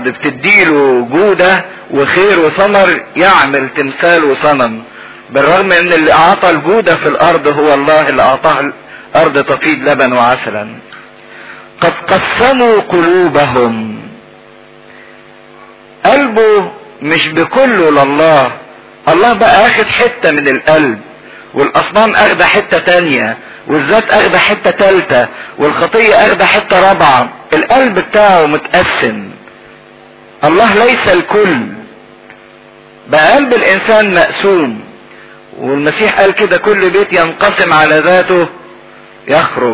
الارض بتديله جودة وخير وثمر يعمل تمثال وصنم بالرغم ان اللي اعطى الجودة في الارض هو الله اللي اعطاه الارض تفيض لبن وعسلا قد قسموا قلوبهم قلبه مش بكله لله الله بقى اخد حتة من القلب والاصنام اخده حتة تانية والذات اخده حتة تالتة والخطية اخده حتة رابعة القلب بتاعه متقسم الله ليس الكل بقى قلب الانسان مقسوم والمسيح قال كده كل بيت ينقسم على ذاته يخرب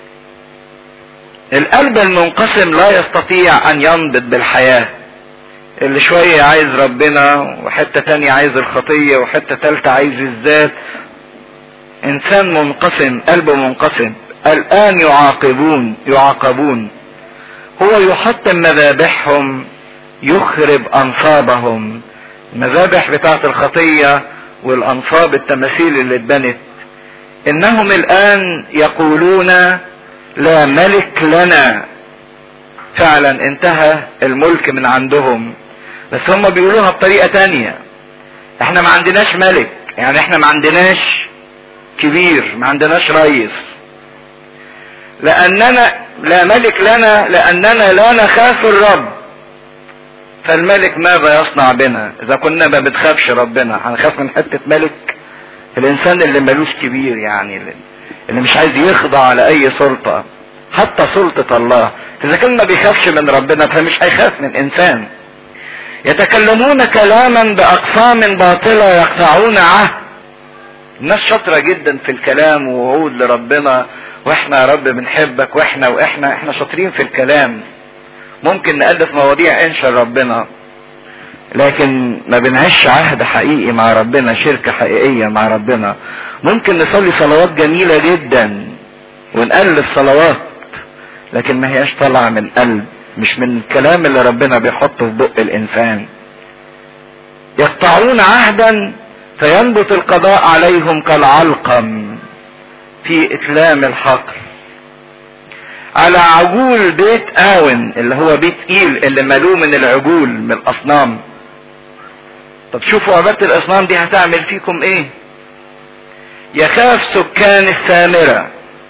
القلب المنقسم لا يستطيع ان ينبض بالحياة اللي شوية عايز ربنا وحتة تانية عايز الخطية وحتة تالتة عايز الذات انسان منقسم قلبه منقسم الان يعاقبون يعاقبون هو يحطم مذابحهم يخرب انصابهم المذابح بتاعت الخطية والانصاب التماثيل اللي اتبنت انهم الان يقولون لا ملك لنا فعلا انتهى الملك من عندهم بس هم بيقولوها بطريقة تانية احنا ما عندناش ملك يعني احنا ما عندناش كبير ما عندناش رئيس لاننا لا ملك لنا لاننا لا نخاف الرب فالملك ماذا يصنع بنا اذا كنا ما بتخافش ربنا هنخاف من حتة ملك الانسان اللي ملوش كبير يعني اللي مش عايز يخضع لاي سلطة حتى سلطة الله اذا كان ما بيخافش من ربنا فمش هيخاف من انسان يتكلمون كلاما باقسام باطلة يقطعون عهد الناس شاطرة جدا في الكلام ووعود لربنا واحنا يا رب بنحبك واحنا واحنا احنا شاطرين في الكلام ممكن نألف مواضيع انشا ربنا لكن ما بنعيش عهد حقيقي مع ربنا شركة حقيقية مع ربنا ممكن نصلي صلوات جميلة جدا ونألف صلوات لكن ما هياش طالعة من قلب مش من الكلام اللي ربنا بيحطه في بق الانسان يقطعون عهدا فينبت القضاء عليهم كالعلقم في اتلام الحقل على عجول بيت آون اللي هو بيت إيل اللي ملوه من العجول من الأصنام طب شوفوا عبادة الأصنام دي هتعمل فيكم إيه يخاف سكان السامرة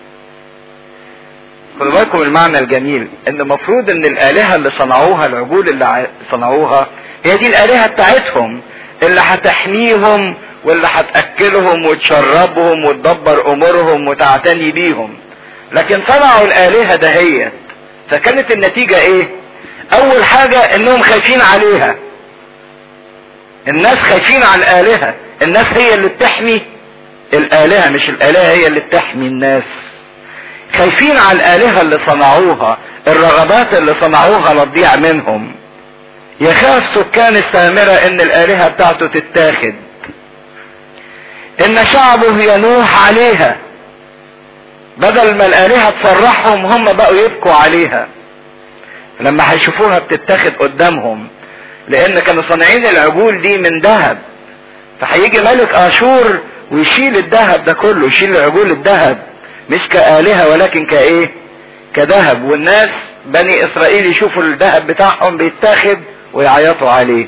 خدوا بالكم المعنى الجميل ان المفروض ان الآلهة اللي صنعوها العجول اللي صنعوها هي دي الآلهة بتاعتهم اللي هتحميهم واللي هتأكلهم وتشربهم وتدبر أمورهم وتعتني بيهم لكن صنعوا الآلهة دهيت فكانت النتيجة ايه اول حاجة انهم خايفين عليها الناس خايفين على الآلهة الناس هي اللي بتحمي الآلهة مش الآلهة هي اللي بتحمي الناس خايفين على الآلهة اللي صنعوها الرغبات اللي صنعوها لا تضيع منهم يخاف سكان السامرة ان الآلهة بتاعته تتاخد ان شعبه ينوح عليها بدل ما الآلهة تفرحهم هم بقوا يبكوا عليها لما هيشوفوها بتتاخد قدامهم لان كانوا صانعين العجول دي من ذهب فهيجي ملك اشور ويشيل الذهب ده كله يشيل العجول الذهب مش كآلهة ولكن كايه كذهب والناس بني اسرائيل يشوفوا الذهب بتاعهم بيتاخد ويعيطوا عليه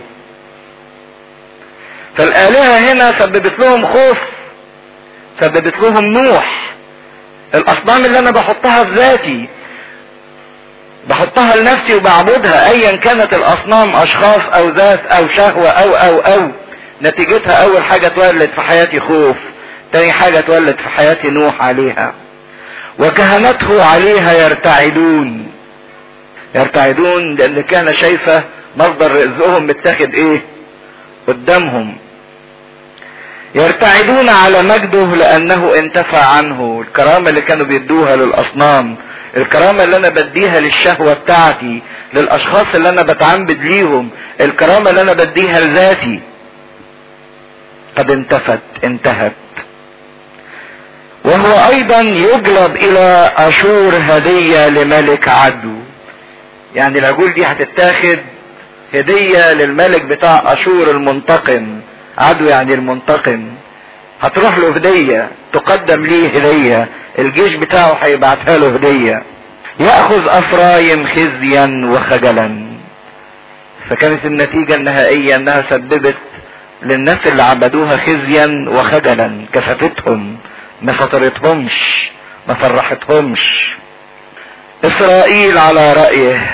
فالآلهة هنا سببت لهم خوف سببت لهم نوح الاصنام اللي انا بحطها في ذاتي بحطها لنفسي وبعبدها ايا كانت الاصنام اشخاص او ذات او شهوة او او او نتيجتها اول حاجة تولد في حياتي خوف تاني حاجة تولد في حياتي نوح عليها وكهنته عليها يرتعدون يرتعدون لان كان شايفة مصدر رزقهم متاخد ايه قدامهم يرتعدون على مجده لانه انتفع عنه الكرامة اللي كانوا بيدوها للاصنام الكرامة اللي انا بديها للشهوة بتاعتي للاشخاص اللي انا بتعمد ليهم الكرامة اللي انا بديها لذاتي قد انتفت انتهت وهو ايضا يجلب الى اشور هدية لملك عدو يعني العجول دي هتتاخد هدية للملك بتاع اشور المنتقم عدو يعني المنتقم هتروح له هدية تقدم ليه هدية الجيش بتاعه هيبعتها له هدية يأخذ افرايم خزيا وخجلا فكانت النتيجة النهائية انها سببت للناس اللي عبدوها خزيا وخجلا كفتتهم ما فطرتهمش ما فرحتهمش اسرائيل على رأيه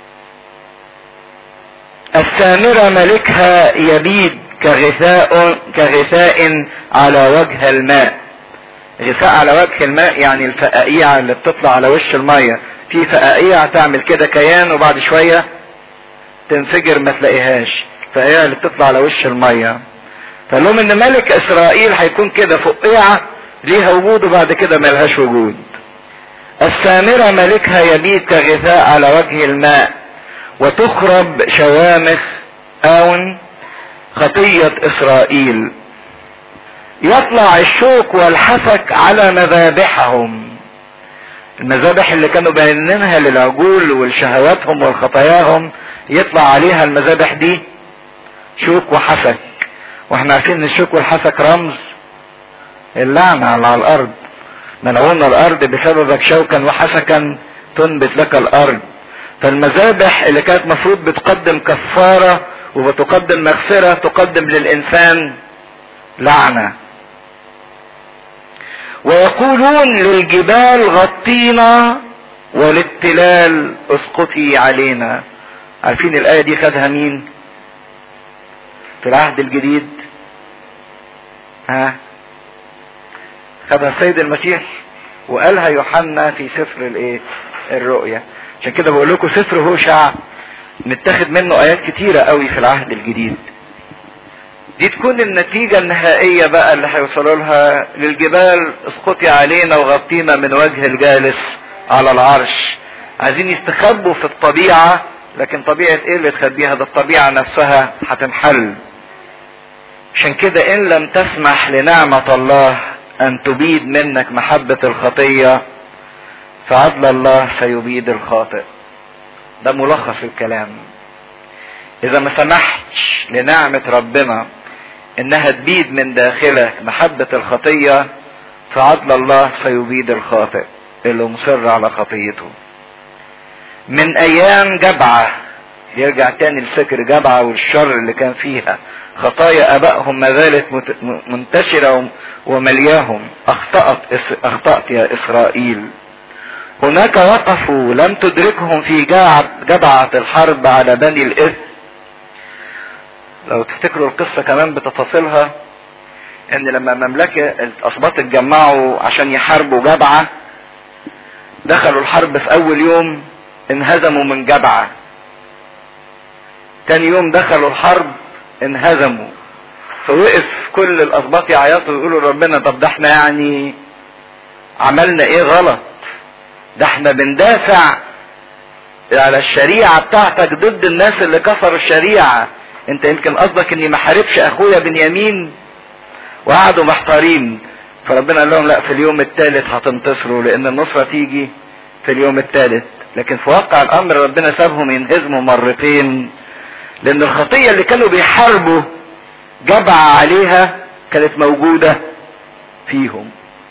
السامرة ملكها يبيد كغثاء كغثاء على وجه الماء غثاء على وجه الماء يعني الفقاقيع اللي بتطلع على وش المية في فقاقيع تعمل كده كيان وبعد شوية تنفجر ما تلاقيهاش فهي اللي بتطلع على وش المية فقال لهم ان ملك اسرائيل هيكون كده فقيعة ليها وجود وبعد كده ملهاش وجود السامرة ملكها يبيت كغثاء على وجه الماء وتخرب شوامخ اون خطية اسرائيل يطلع الشوك والحسك على مذابحهم المذابح اللي كانوا بينينها للعجول ولشهواتهم والخطاياهم يطلع عليها المذابح دي شوك وحسك واحنا عارفين ان الشوك والحسك رمز اللعنة على الارض ملعون الارض بسببك شوكا وحسكا تنبت لك الارض فالمذابح اللي كانت مفروض بتقدم كفارة وبتقدم مغفرة تقدم للانسان لعنة ويقولون للجبال غطينا وللتلال اسقطي علينا عارفين الآية دي خدها مين في العهد الجديد ها خدها السيد المسيح وقالها يوحنا في سفر الايه الرؤيا عشان كده بقول لكم سفر هوشع متاخد منه ايات كتيرة قوي في العهد الجديد دي تكون النتيجة النهائية بقى اللي هيوصلوا لها للجبال اسقطي علينا وغطينا من وجه الجالس على العرش عايزين يستخبوا في الطبيعة لكن طبيعة ايه اللي تخبيها ده الطبيعة نفسها هتنحل عشان كده ان لم تسمح لنعمة الله ان تبيد منك محبة الخطية فعدل الله سيبيد الخاطئ ده ملخص الكلام اذا ما سمحتش لنعمة ربنا انها تبيد من داخلك محبة الخطية فعدل الله سيبيد الخاطئ اللي مصر على خطيته من ايام جبعة يرجع تاني لفكر جبعة والشر اللي كان فيها خطايا ابائهم ما زالت منتشرة وملياهم اخطأت اخطأت يا اسرائيل هناك وقفوا لم تدركهم في جبعة الحرب على بني الاثم لو تفتكروا القصة كمان بتفاصيلها ان لما المملكة الاسباط اتجمعوا عشان يحاربوا جبعة دخلوا الحرب في اول يوم انهزموا من جبعة تاني يوم دخلوا الحرب انهزموا فوقف كل الاسباط يعيطوا ويقولوا ربنا طب ده احنا يعني عملنا ايه غلط ده احنا بندافع على الشريعة بتاعتك ضد الناس اللي كسروا الشريعة انت يمكن قصدك اني ما حاربش اخويا بنيامين وقعدوا محتارين فربنا قال لهم لا في اليوم الثالث هتنتصروا لان النصرة تيجي في اليوم الثالث لكن في واقع الامر ربنا سابهم ينهزموا مرتين لان الخطية اللي كانوا بيحاربوا جبع عليها كانت موجودة فيهم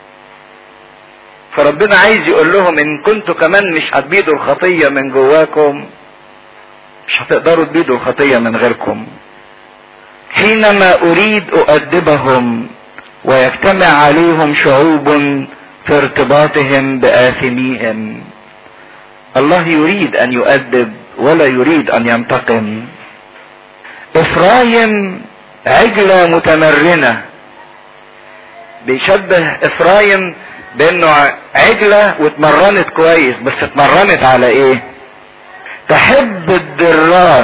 فربنا عايز يقول لهم ان كنتوا كمان مش هتبيدوا الخطية من جواكم مش هتقدروا تبيدوا الخطية من غيركم حينما اريد اؤدبهم ويجتمع عليهم شعوب في ارتباطهم باثميهم الله يريد ان يؤدب ولا يريد ان ينتقم افرايم عجلة متمرنة بيشبه افرايم بانه عجلة واتمرنت كويس بس اتمرنت على ايه تحب الدراس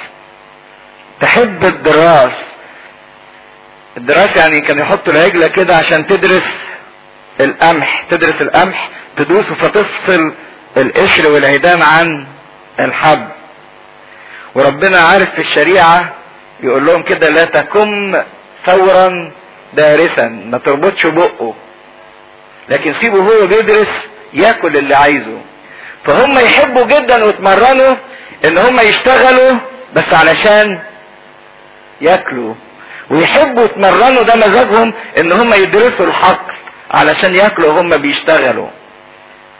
تحب الدراس الدراس يعني كان يحطوا العجلة كده عشان تدرس القمح تدرس القمح تدوسه فتفصل القشر والعيدان عن الحب وربنا عارف في الشريعة يقول لهم كده لا تكم ثورا دارسا ما تربطش بقه لكن سيبه هو بيدرس ياكل اللي عايزه فهم يحبوا جدا ويتمرنوا ان هم يشتغلوا بس علشان ياكلوا ويحبوا يتمرنوا ده مزاجهم ان هم يدرسوا الحقل علشان ياكلوا هم بيشتغلوا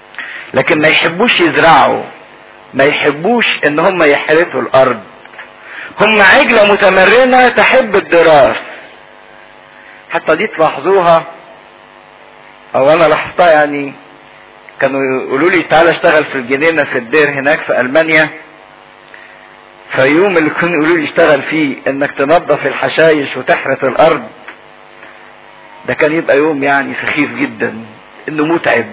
لكن ما يحبوش يزرعوا ما يحبوش ان هم يحرثوا الارض هم عجلة متمرنة تحب الدراس حتى دي تلاحظوها او انا لاحظتها يعني كانوا يقولوا لي تعالى اشتغل في الجنينة في الدير هناك في المانيا فيوم اللي كانوا يقولوا لي اشتغل فيه انك تنظف الحشايش وتحرث الارض ده كان يبقى يوم يعني سخيف جدا انه متعب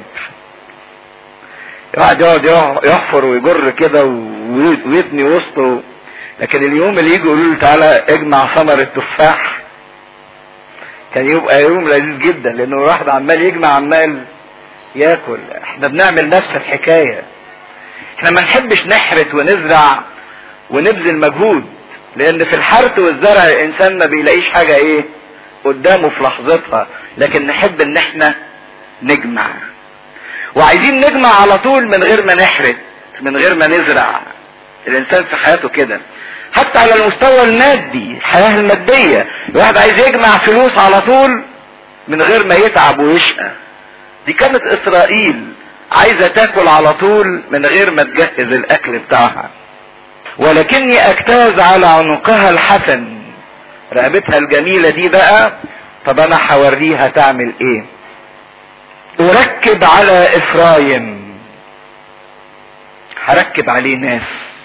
يقعد يقعد يحفر ويجر كده ويتني وسطه لكن اليوم اللي يجي يقولوا له تعالى اجمع ثمر التفاح كان يبقى يوم لذيذ جدا لانه الواحد عمال يجمع عمال ياكل احنا بنعمل نفس الحكايه احنا ما نحبش نحرث ونزرع ونبذل مجهود لان في الحرث والزرع الانسان ما بيلاقيش حاجه ايه قدامه في لحظتها لكن نحب ان احنا نجمع وعايزين نجمع على طول من غير ما نحرث من غير ما نزرع الانسان في حياته كده حتى على المستوى المادي الحياة المادية الواحد عايز يجمع فلوس على طول من غير ما يتعب ويشقى دي كانت اسرائيل عايزة تاكل على طول من غير ما تجهز الاكل بتاعها ولكني اجتاز على عنقها الحسن رقبتها الجميلة دي بقى طب انا هوريها تعمل ايه اركب على افرايم هركب عليه ناس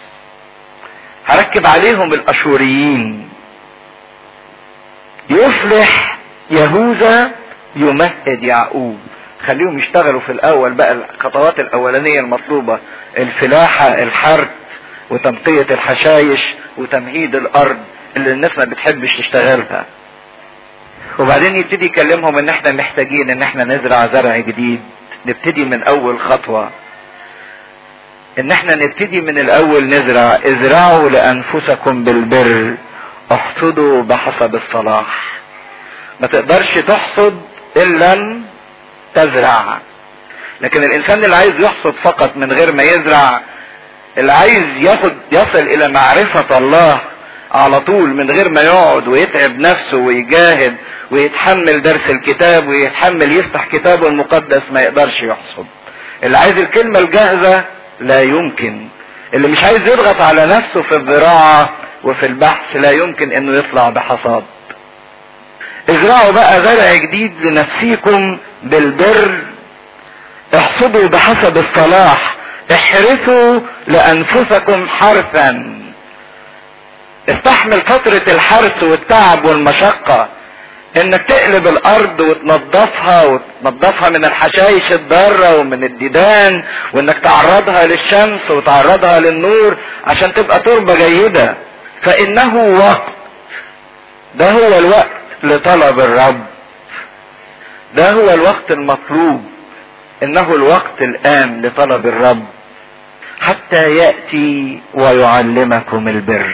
هركب عليهم الاشوريين يفلح يهوذا يمهد يعقوب خليهم يشتغلوا في الاول بقى الخطوات الاولانيه المطلوبه الفلاحه الحرث وتنقيه الحشايش وتمهيد الارض اللي الناس ما بتحبش تشتغلها وبعدين يبتدي يكلمهم ان احنا محتاجين ان احنا نزرع زرع جديد نبتدي من اول خطوه ان احنا نبتدي من الاول نزرع ازرعوا لانفسكم بالبر احصدوا بحسب الصلاح ما تقدرش تحصد الا تزرع لكن الانسان اللي عايز يحصد فقط من غير ما يزرع اللي عايز ياخد يصل الى معرفة الله على طول من غير ما يقعد ويتعب نفسه ويجاهد ويتحمل درس الكتاب ويتحمل يفتح كتابه المقدس ما يقدرش يحصد اللي عايز الكلمة الجاهزة لا يمكن اللي مش عايز يضغط على نفسه في الزراعة وفي البحث لا يمكن انه يطلع بحصاد ازرعوا بقى زرع جديد لنفسيكم بالبر احصدوا بحسب الصلاح احرثوا لانفسكم حرثا استحمل فترة الحرث والتعب والمشقة انك تقلب الارض وتنظفها وتنظفها من الحشائش الضارة ومن الديدان وانك تعرضها للشمس وتعرضها للنور عشان تبقى تربة جيدة فانه وقت ده هو الوقت لطلب الرب ده هو الوقت المطلوب انه الوقت الان لطلب الرب حتى ياتي ويعلمكم البر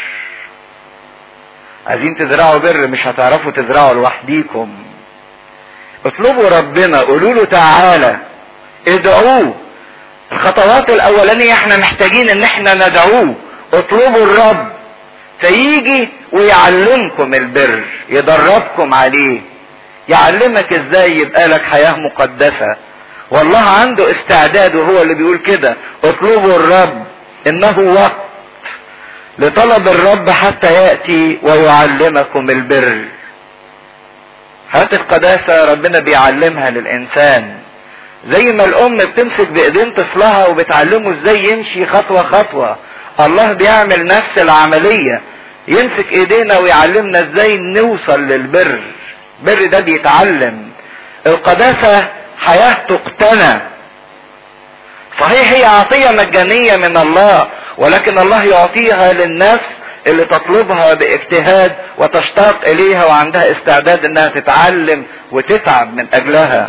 عايزين تزرعوا بر مش هتعرفوا تزرعوا لوحديكم اطلبوا ربنا قولوا له تعالى ادعوه الخطوات الاولانية احنا محتاجين ان احنا ندعوه اطلبوا الرب فيجي ويعلمكم البر يدربكم عليه يعلمك ازاي يبقى لك حياة مقدسة والله عنده استعداد وهو اللي بيقول كده اطلبوا الرب انه وقت لطلب الرب حتى يأتي ويعلمكم البر هات القداسة ربنا بيعلمها للإنسان زي ما الأم بتمسك بإيدين طفلها وبتعلمه ازاي يمشي خطوة خطوة الله بيعمل نفس العملية يمسك ايدينا ويعلمنا ازاي نوصل للبر البر ده بيتعلم القداسة حياة تقتنى صحيح هي عطية مجانية من الله ولكن الله يعطيها للنفس اللي تطلبها باجتهاد وتشتاق اليها وعندها استعداد انها تتعلم وتتعب من اجلها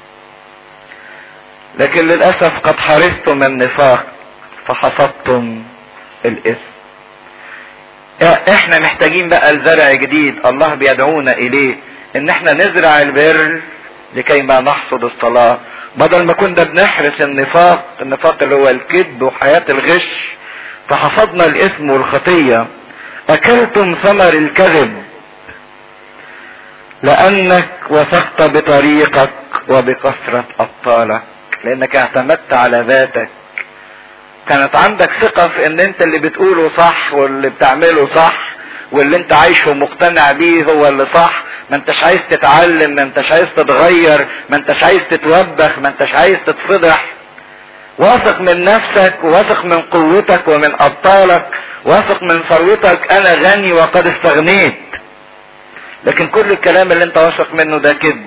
لكن للاسف قد حرصتم النفاق فحصدتم الاثم احنا محتاجين بقى الزرع جديد الله بيدعونا اليه ان احنا نزرع البر لكي ما نحصد الصلاة بدل ما كنا بنحرس النفاق النفاق اللي هو الكذب وحياة الغش فحصدنا الاثم والخطية اكلتم ثمر الكذب لانك وثقت بطريقك وبكثرة ابطالك لانك اعتمدت على ذاتك كانت عندك ثقة في ان انت اللي بتقوله صح واللي بتعمله صح واللي انت عايشه ومقتنع بيه هو اللي صح ما انتش عايز تتعلم ما انتش عايز تتغير ما انتش عايز تتوبخ ما انتش عايز تتفضح واثق من نفسك واثق من قوتك ومن ابطالك واثق من ثروتك انا غني وقد استغنيت لكن كل الكلام اللي انت واثق منه ده كذب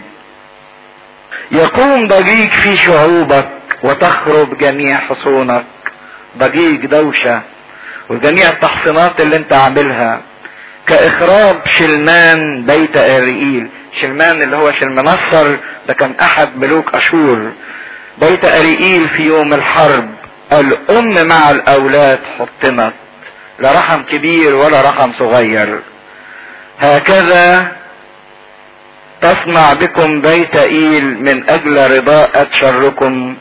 يقوم ضجيج في شعوبك وتخرب جميع حصونك ضجيج دوشة وجميع التحصينات اللي انت عاملها كاخراب شلمان بيت اريئيل شلمان اللي هو شلمنصر ده كان احد ملوك اشور بيت اريئيل في يوم الحرب الام مع الاولاد حطمت لا رحم كبير ولا رحم صغير هكذا تصنع بكم بيت ايل من اجل رضاءة شركم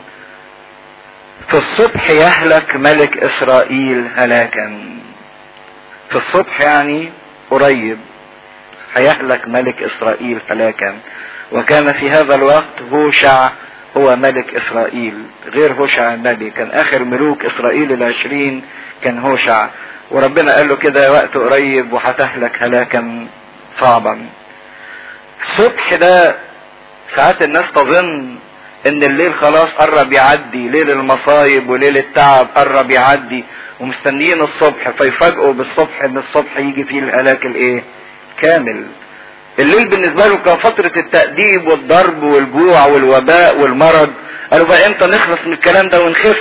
في الصبح يهلك ملك اسرائيل هلاكا في الصبح يعني قريب هيهلك ملك اسرائيل هلاكا وكان في هذا الوقت هوشع هو ملك اسرائيل غير هوشع النبي كان اخر ملوك اسرائيل العشرين كان هوشع وربنا قال له كده وقت قريب وهتهلك هلاكا صعبا الصبح ده ساعات الناس تظن ان الليل خلاص قرب يعدي ليل المصايب وليل التعب قرب يعدي ومستنيين الصبح فيفاجئوا بالصبح ان الصبح يجي فيه الهلاك الايه كامل الليل بالنسبه له كان فتره التاديب والضرب والجوع والوباء والمرض قالوا بقى امتى نخلص من الكلام ده ونخف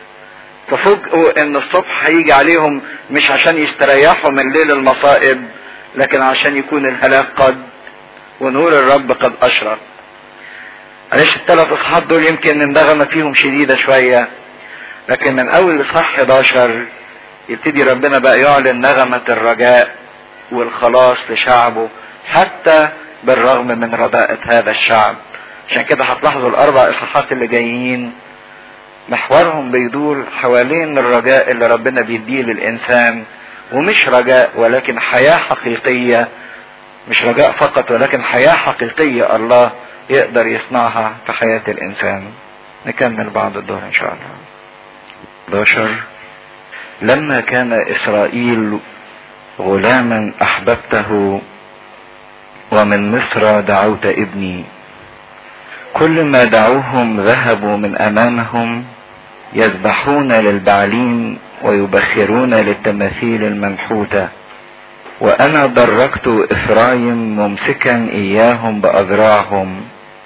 ففوجئوا ان الصبح هيجي عليهم مش عشان يستريحوا من ليل المصائب لكن عشان يكون الهلاك قد ونور الرب قد اشرق معلش الثلاث اصحاب دول يمكن النغمه فيهم شديده شويه لكن من اول اصحاح 11 يبتدي ربنا بقى يعلن نغمه الرجاء والخلاص لشعبه حتى بالرغم من رداءة هذا الشعب عشان كده هتلاحظوا الاربع اصحاحات اللي جايين محورهم بيدور حوالين الرجاء اللي ربنا بيديه للانسان ومش رجاء ولكن حياه حقيقيه مش رجاء فقط ولكن حياه حقيقيه الله يقدر يصنعها في حياه الانسان نكمل بعد الظهر ان شاء الله 11 لما كان اسرائيل غلاما احببته ومن مصر دعوت ابني كل ما دعوهم ذهبوا من امامهم يذبحون للبعلين ويبخرون للتماثيل المنحوته وانا دركت افرايم ممسكا اياهم باذراعهم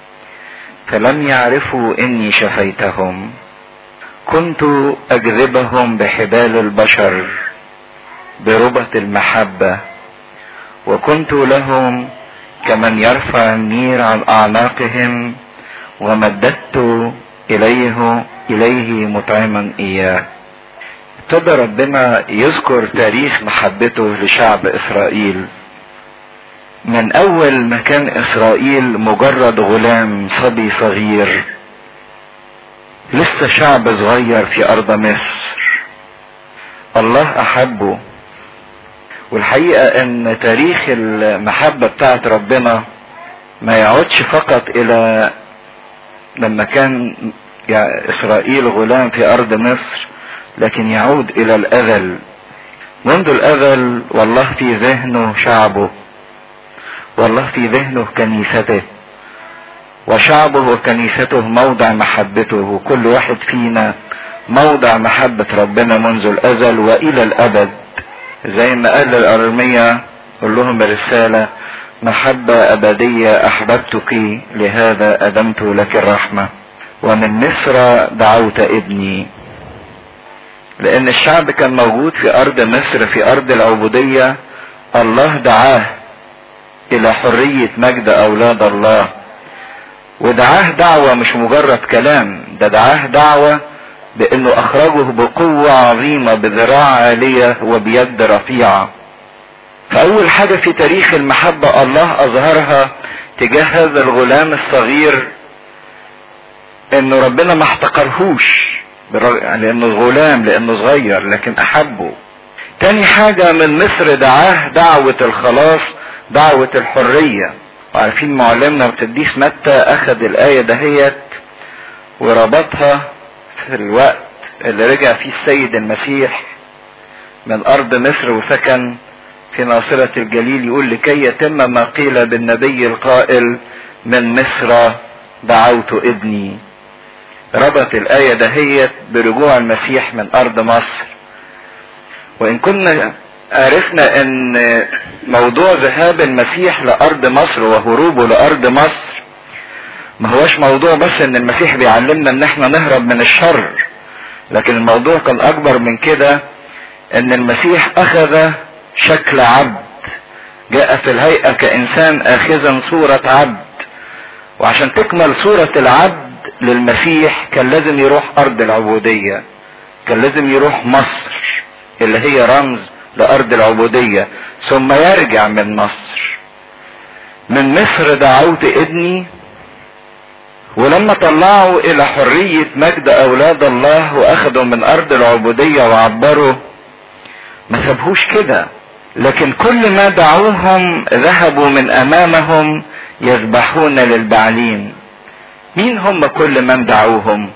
فلم يعرفوا اني شفيتهم كنت اجذبهم بحبال البشر بربة المحبة وكنت لهم كمن يرفع النير عن اعناقهم ومددت اليه اليه مطعما اياه ابتدى ربنا يذكر تاريخ محبته لشعب اسرائيل من اول ما كان اسرائيل مجرد غلام صبي صغير لسه شعب صغير في ارض مصر الله احبه والحقيقة ان تاريخ المحبة بتاعت ربنا ما يعودش فقط الى لما كان اسرائيل غلام في ارض مصر لكن يعود الى الازل منذ الازل والله في ذهنه شعبه والله في ذهنه كنيسته وشعبه وكنيسته موضع محبته وكل واحد فينا موضع محبة ربنا منذ الازل والى الابد زي ما قال الارمية قول لهم برسالة محبة ابدية احببتك لهذا ادمت لك الرحمة ومن مصر دعوت ابني لان الشعب كان موجود في ارض مصر في ارض العبودية الله دعاه الى حرية مجد اولاد الله ودعاه دعوة مش مجرد كلام ده دعاه دعوة بانه اخرجه بقوة عظيمة بذراع عالية وبيد رفيعة فاول حاجة في تاريخ المحبة الله اظهرها تجاه هذا الغلام الصغير انه ربنا ما احتقرهوش لانه غلام لانه صغير لكن احبه تاني حاجة من مصر دعاه دعوة الخلاص دعوة الحرية وعارفين معلمنا القديس متى اخذ الاية دهيت وربطها في الوقت اللي رجع فيه السيد المسيح من ارض مصر وسكن في ناصرة الجليل يقول لكي يتم ما قيل بالنبي القائل من مصر دعوت ابني ربط الآية دهيت برجوع المسيح من أرض مصر وإن كنا عرفنا ان موضوع ذهاب المسيح لارض مصر وهروبه لارض مصر ما هوش موضوع بس ان المسيح بيعلمنا ان احنا نهرب من الشر لكن الموضوع كان اكبر من كده ان المسيح اخذ شكل عبد جاء في الهيئة كانسان اخذا صورة عبد وعشان تكمل صورة العبد للمسيح كان لازم يروح ارض العبودية كان لازم يروح مصر اللي هي رمز لارض العبودية ثم يرجع من مصر من مصر دعوت ابني ولما طلعوا الى حرية مجد اولاد الله واخدوا من ارض العبودية وعبروا ما سابهوش كده لكن كل ما دعوهم ذهبوا من امامهم يذبحون للبعلين مين هم كل من دعوهم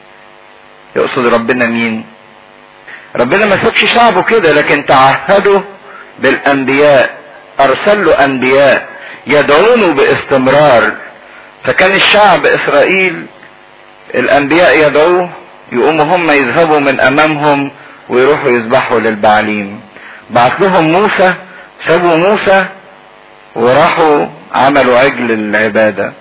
يقصد ربنا مين ربنا ما سابش شعبه كده لكن تعهدوا بالانبياء ارسل له انبياء يدعونه باستمرار فكان الشعب اسرائيل الانبياء يدعوه يقوموا هم يذهبوا من امامهم ويروحوا يذبحوا للبعليم بعت لهم موسى سابوا موسى وراحوا عملوا عجل العبادة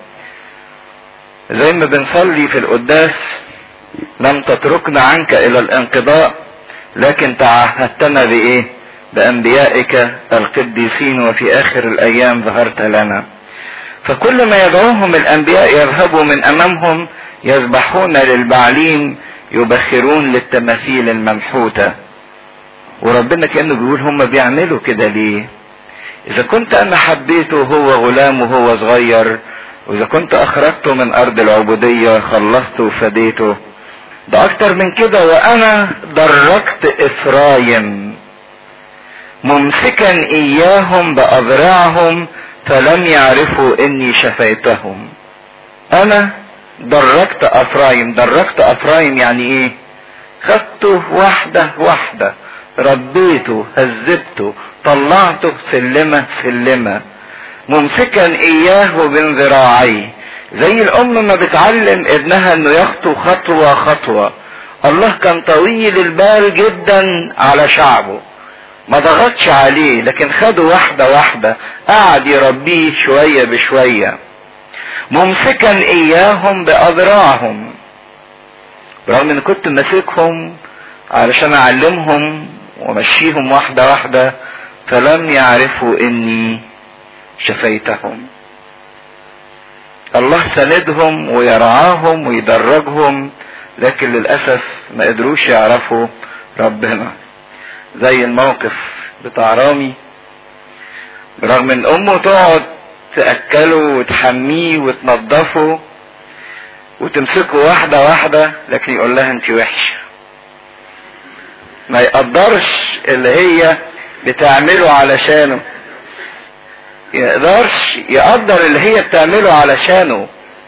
زي ما بنصلي في القداس لم تتركنا عنك الى الانقضاء لكن تعهدتنا بايه بانبيائك القديسين وفي اخر الايام ظهرت لنا فكل ما يدعوهم الانبياء يذهبوا من امامهم يذبحون للبعليم يبخرون للتماثيل الممحوتة وربنا كأنه بيقول هم بيعملوا كده ليه اذا كنت انا حبيته هو غلام وهو صغير واذا كنت اخرجته من ارض العبودية خلصته وفديته ده اكتر من كده وانا دركت افرايم ممسكا اياهم باذرعهم فلم يعرفوا اني شفيتهم انا دركت افرايم دركت افرايم يعني ايه خدته واحدة واحدة ربيته هذبته طلعته سلمة سلمة ممسكا اياه بين ذراعيه زي الام ما بتعلم ابنها انه يخطو خطوة خطوة الله كان طويل البال جدا على شعبه ما ضغطش عليه لكن خده واحدة واحدة قعد يربيه شوية بشوية ممسكا اياهم باذراعهم برغم ان كنت ماسكهم علشان اعلمهم وامشيهم واحدة واحدة فلم يعرفوا اني شفيتهم الله سندهم ويرعاهم ويدرجهم لكن للأسف ما قدروش يعرفوا ربنا زي الموقف بتاع رامي برغم ان امه تقعد تأكله وتحميه وتنضفه وتمسكه واحدة واحدة لكن يقول لها انت وحشة ما يقدرش اللي هي بتعمله علشانه يقدرش يقدر اللي هي بتعمله علشانه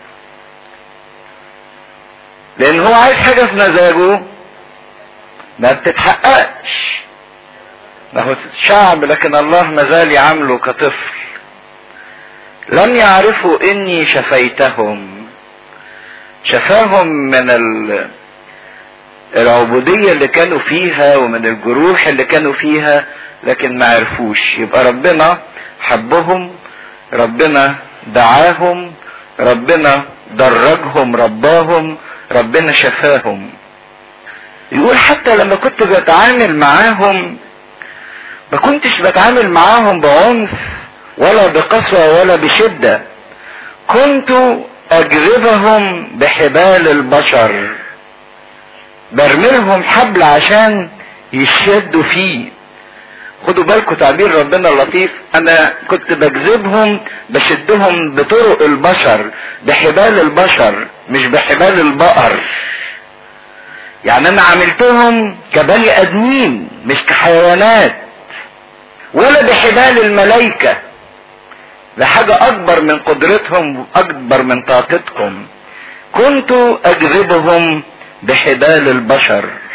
لان هو عايز حاجة في مزاجه ما بتتحققش ما هو شعب لكن الله مازال يعامله كطفل لم يعرفوا اني شفيتهم شفاهم من ال... العبودية اللي كانوا فيها ومن الجروح اللي كانوا فيها لكن ما عرفوش يبقى ربنا حبهم ربنا دعاهم ربنا درجهم رباهم ربنا شفاهم يقول حتى لما كنت بتعامل معاهم ما كنتش بتعامل معاهم بعنف ولا بقسوة ولا بشدة كنت اجذبهم بحبال البشر برملهم حبل عشان يشدوا فيه خدوا بالكم تعبير ربنا اللطيف انا كنت بجذبهم بشدهم بطرق البشر بحبال البشر مش بحبال البقر يعني انا عملتهم كبني ادمين مش كحيوانات ولا بحبال الملائكة لحاجة اكبر من قدرتهم واكبر من طاقتكم كنت اجذبهم بحبال البشر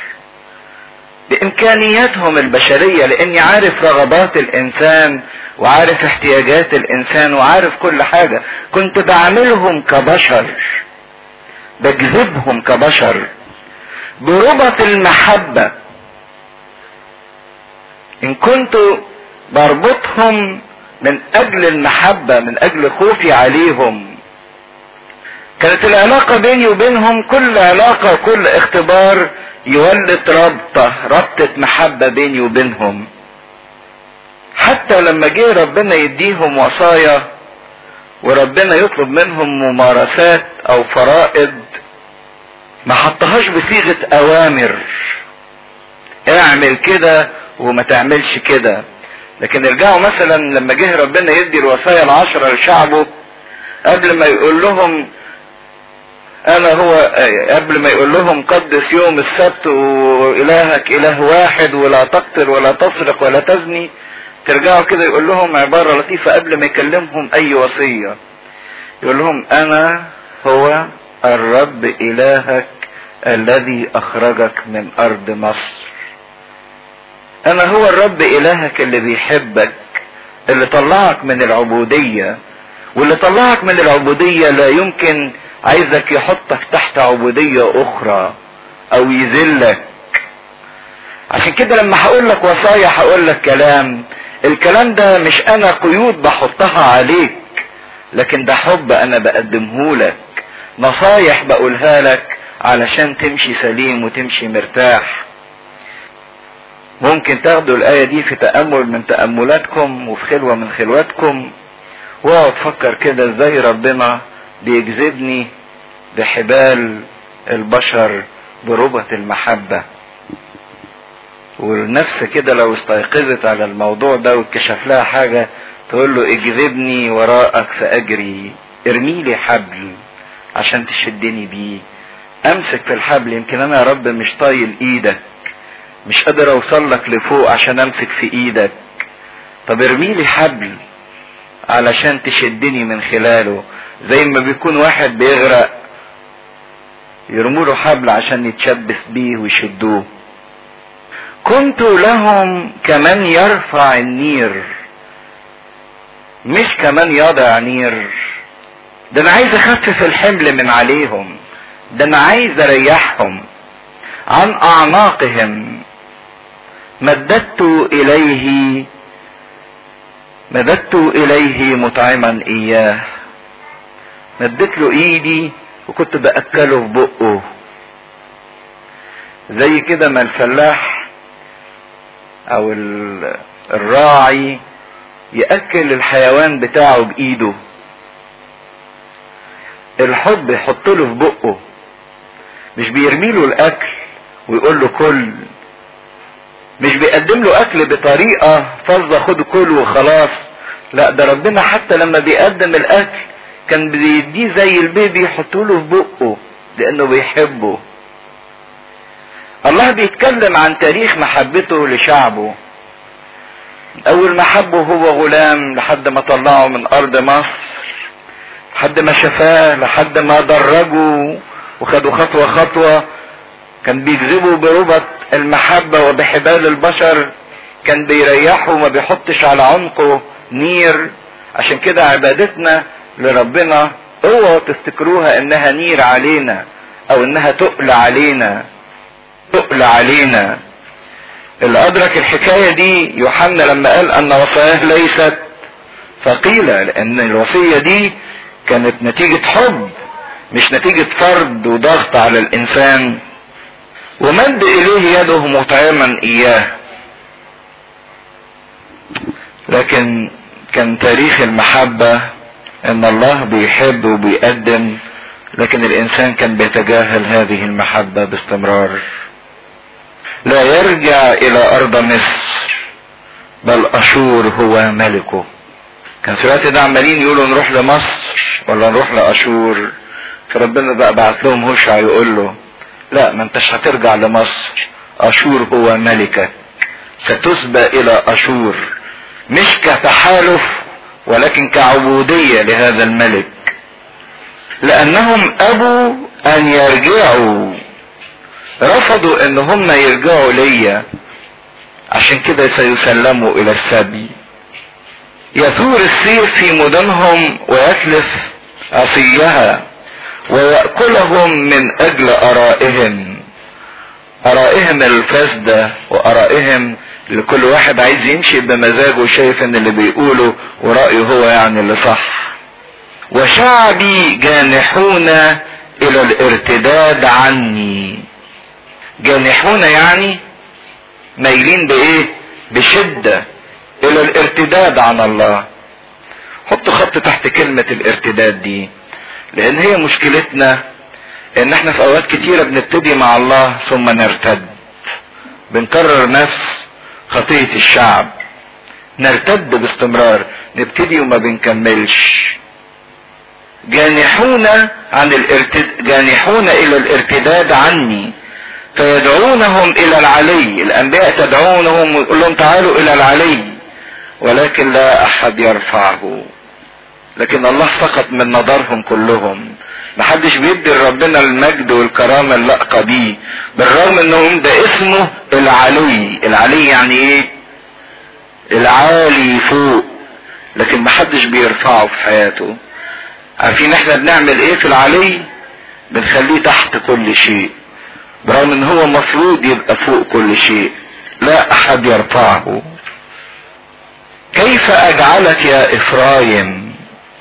بامكانياتهم البشريه لاني عارف رغبات الانسان وعارف احتياجات الانسان وعارف كل حاجه كنت بعملهم كبشر بجذبهم كبشر بربط المحبه ان كنت بربطهم من اجل المحبه من اجل خوفي عليهم كانت العلاقه بيني وبينهم كل علاقه وكل اختبار يولد ربطه ربطه محبه بيني وبينهم حتى لما جه ربنا يديهم وصايا وربنا يطلب منهم ممارسات او فرائض ما حطهاش بصيغه اوامر اعمل كده وما تعملش كده لكن ارجعوا مثلا لما جه ربنا يدي الوصايا العشرة لشعبه قبل ما يقول لهم انا هو قبل ما يقول لهم قدس يوم السبت والهك اله واحد ولا تقتل ولا تسرق ولا تزني ترجعوا كده يقول لهم عبارة لطيفة قبل ما يكلمهم اي وصية يقول لهم انا هو الرب الهك الذي اخرجك من ارض مصر انا هو الرب الهك اللي بيحبك اللي طلعك من العبودية واللي طلعك من العبودية لا يمكن عايزك يحطك تحت عبودية اخرى او يذلك عشان كده لما هقول لك وصايا هقول لك كلام الكلام ده مش انا قيود بحطها عليك لكن ده حب انا بقدمه لك نصايح بقولها لك علشان تمشي سليم وتمشي مرتاح ممكن تاخدوا الآية دي في تأمل من تأملاتكم وفي خلوة من خلواتكم واقعد تفكر كده ازاي ربنا بيجذبني بحبال البشر بربة المحبة والنفس كده لو استيقظت على الموضوع ده واتكشف لها حاجة تقول له اجذبني وراءك فأجري ارمي لي حبل عشان تشدني بيه امسك في الحبل يمكن انا يا رب مش طايل ايدك مش قادر اوصل لك لفوق عشان امسك في ايدك طب ارمي لي حبل علشان تشدني من خلاله زي ما بيكون واحد بيغرق يرموا له حبل عشان يتشبث بيه ويشدوه كنت لهم كمن يرفع النير مش كمان يضع نير ده انا عايز اخفف الحمل من عليهم ده انا عايز اريحهم عن اعناقهم مددت اليه مددت اليه مطعما اياه مدت له ايدي وكنت باكله في بقه زي كده ما الفلاح او الراعي ياكل الحيوان بتاعه بايده الحب يحط له في بقه مش بيرمي له الاكل ويقول له كل مش بيقدم له اكل بطريقه فظه خد كل وخلاص لا ده ربنا حتى لما بيقدم الاكل كان بيديه زي البيبي يحطه له في بقه لانه بيحبه الله بيتكلم عن تاريخ محبته لشعبه اول ما حبه هو غلام لحد ما طلعه من ارض مصر لحد ما شفاه لحد ما درجه وخدوا خطوة خطوة كان بيجذبوا بربط المحبة وبحبال البشر كان بيريحه وما بيحطش على عنقه نير عشان كده عبادتنا لربنا اوعوا تفتكروها انها نير علينا او انها تقل علينا تقل علينا اللي ادرك الحكاية دي يوحنا لما قال ان وصاياه ليست ثقيلة لان الوصية دي كانت نتيجة حب مش نتيجة فرض وضغط على الانسان ومد اليه يده مطعما اياه لكن كان تاريخ المحبة ان الله بيحب وبيقدم لكن الانسان كان بيتجاهل هذه المحبة باستمرار لا يرجع الى ارض مصر بل اشور هو ملكه كان في الوقت ده عمالين يقولوا نروح لمصر ولا نروح لاشور فربنا بقى بعت لهم هوشع يقول له لا ما انتش هترجع لمصر اشور هو ملكك ستسبى الى اشور مش كتحالف ولكن كعبودية لهذا الملك لانهم ابوا ان يرجعوا رفضوا ان هم يرجعوا ليا عشان كده سيسلموا الى السبي يثور السيف في مدنهم ويتلف عصيها ويأكلهم من اجل ارائهم ارائهم الفاسدة وارائهم اللي كل واحد عايز يمشي بمزاجه وشايف ان اللي بيقوله ورأيه هو يعني اللي صح وشعبي جانحون الى الارتداد عني جانحون يعني مايلين بايه بشدة الى الارتداد عن الله حط خط تحت كلمة الارتداد دي لان هي مشكلتنا ان احنا في اوقات كتيرة بنبتدي مع الله ثم نرتد بنكرر نفس خطية الشعب نرتد باستمرار نبتدي وما بنكملش جانحون عن الارتد... جانحون الى الارتداد عني فيدعونهم الى العلي الانبياء تدعونهم ويقول لهم تعالوا الى العلي ولكن لا احد يرفعه لكن الله سقط من نظرهم كلهم محدش بيدي لربنا المجد والكرامة اللائقة بيه بالرغم انهم ده اسمه العلي العلي يعني ايه العالي فوق لكن محدش بيرفعه في حياته عارفين احنا بنعمل ايه في العلي بنخليه تحت كل شيء برغم ان هو مفروض يبقى فوق كل شيء لا احد يرفعه كيف اجعلك يا افرايم